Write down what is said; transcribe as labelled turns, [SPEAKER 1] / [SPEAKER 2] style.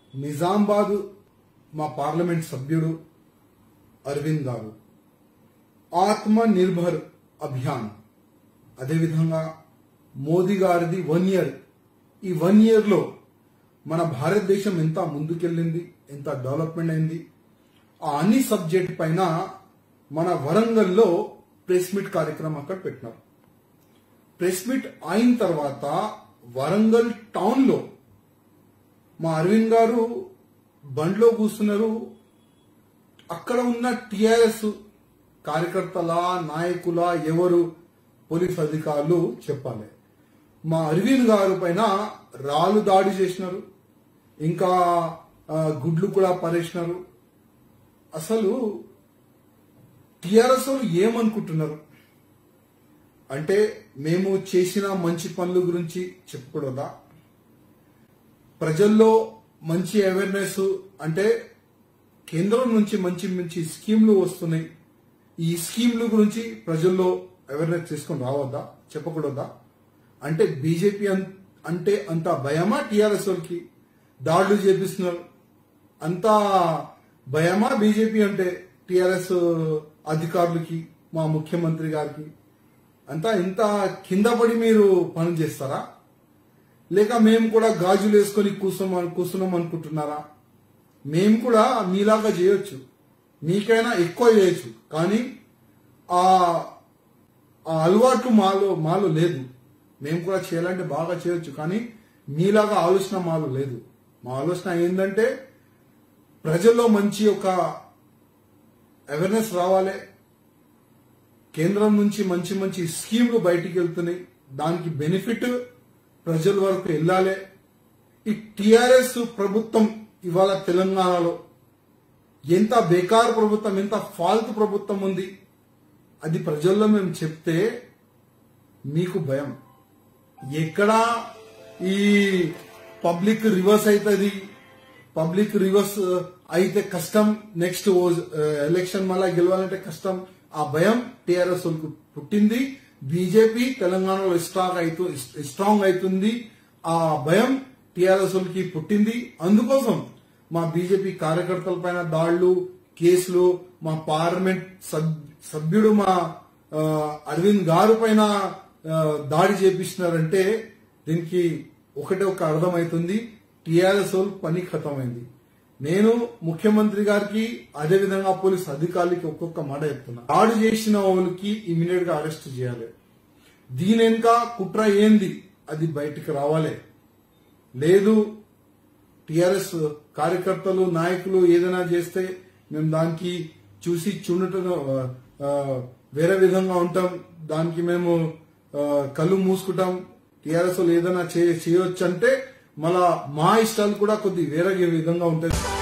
[SPEAKER 1] నిజామాబాద్ మా పార్లమెంట్ సభ్యుడు అరవింద్ గారు ఆత్మ నిర్భర్ అభియాన్ అదేవిధంగా మోదీ గారిది వన్ ఇయర్ ఈ వన్ ఇయర్ లో మన భారతదేశం ఎంత ముందుకెళ్ళింది ఎంత డెవలప్మెంట్ అయింది ఆ అన్ని సబ్జెక్ట్ పైన మన వరంగల్లో ప్రెస్ మీట్ కార్యక్రమం అక్కడ పెట్టినారు ప్రెస్ మీట్ అయిన తర్వాత వరంగల్ టౌన్ లో మా అరవింద్ గారు బండ్లో కూర్చున్నారు అక్కడ ఉన్న టిఆర్ఎస్ కార్యకర్తల నాయకుల ఎవరు పోలీస్ అధికారులు చెప్పాలి మా అరవింద్ గారు పైన రాళ్ళు దాడి చేసినారు ఇంకా ఆ, గుడ్లు కూడా పరేసినారు అసలు టిఆర్ఎస్ వాళ్ళు ఏమనుకుంటున్నారు అంటే మేము చేసిన మంచి పనుల గురించి చెప్పకూడదా ప్రజల్లో మంచి అవేర్నెస్ అంటే కేంద్రం నుంచి మంచి మంచి స్కీమ్లు వస్తున్నాయి ఈ స్కీమ్ల గురించి ప్రజల్లో అవేర్నెస్ తీసుకొని రావద్దా చెప్పకూడదా అంటే బీజేపీ అంటే అంత భయమా టీఆర్ఎస్ వాళ్ళకి దాడులు చేపిస్తున్నారు అంత భయమా బీజేపీ అంటే టీఆర్ఎస్ అధికారులకి మా ముఖ్యమంత్రి గారికి అంతా ఇంత కింద పడి మీరు పని చేస్తారా లేక మేము కూడా గాజులు వేసుకొని కూర్చోం కూర్చున్నాం అనుకుంటున్నారా మేము కూడా మీలాగా చేయొచ్చు మీకైనా ఎక్కువ చేయొచ్చు కానీ ఆ ఆ అలవాటు మాలో మాలో లేదు మేము కూడా చేయాలంటే బాగా చేయొచ్చు కానీ మీలాగా ఆలోచన మాలో లేదు మా ఆలోచన ఏంటంటే ప్రజల్లో మంచి ఒక అవేర్నెస్ రావాలి కేంద్రం నుంచి మంచి మంచి స్కీమ్లు బయటికి వెళ్తున్నాయి దానికి బెనిఫిట్ ప్రజల వరకు వెళ్ళాలి ఈ టిఆర్ఎస్ ప్రభుత్వం ఇవాళ తెలంగాణలో ఎంత బేకార్ ప్రభుత్వం ఎంత ఫాల్తు ప్రభుత్వం ఉంది అది ప్రజల్లో మేము చెప్తే మీకు భయం ఎక్కడ ఈ పబ్లిక్ రివర్స్ అవుతుంది పబ్లిక్ రివర్స్ అయితే కష్టం నెక్స్ట్ ఎలక్షన్ మళ్ళా గెలవాలంటే కష్టం ఆ భయం టిఆర్ఎస్ పుట్టింది బీజేపీ తెలంగాణలో స్ట్రాంగ్ అవుతూ స్ట్రాంగ్ అవుతుంది ఆ భయం టిఆర్ఎస్ కి పుట్టింది అందుకోసం మా బీజేపీ కార్యకర్తల పైన దాళ్లు కేసులు మా పార్లమెంట్ సబ్- సభ్యుడు మా ఆ, అరవింద్ గారు పైన ఆ, దాడి చేపిస్తున్నారంటే దీనికి ఒకటే ఒక అర్థమవుతుంది టిఆర్ఎస్ వాళ్ళు పని ఖతమైంది నేను ముఖ్యమంత్రి గారికి అదే విధంగా పోలీస్ అధికారులకి ఒక్కొక్క మాట చెప్తున్నా దాడి చేసిన వాళ్ళకి ఇమీడియట్ గా అరెస్ట్ చేయాలి దీని వెనుక కుట్ర ఏంది అది బయటికి రావాలి లేదు టిఆర్ఎస్ కార్యకర్తలు నాయకులు ఏదైనా చేస్తే మేము దానికి చూసి చూడటం ఆ, వేరే విధంగా ఉంటాం దానికి మేము ఆ, కళ్ళు మూసుకుంటాం టిఆర్ఎస్ ఏదైనా చే- చేయొచ్చు అంటే మళ్ళా మా ఇష్టాలు కూడా కొద్ది వేరే విధంగా ఉంటాయి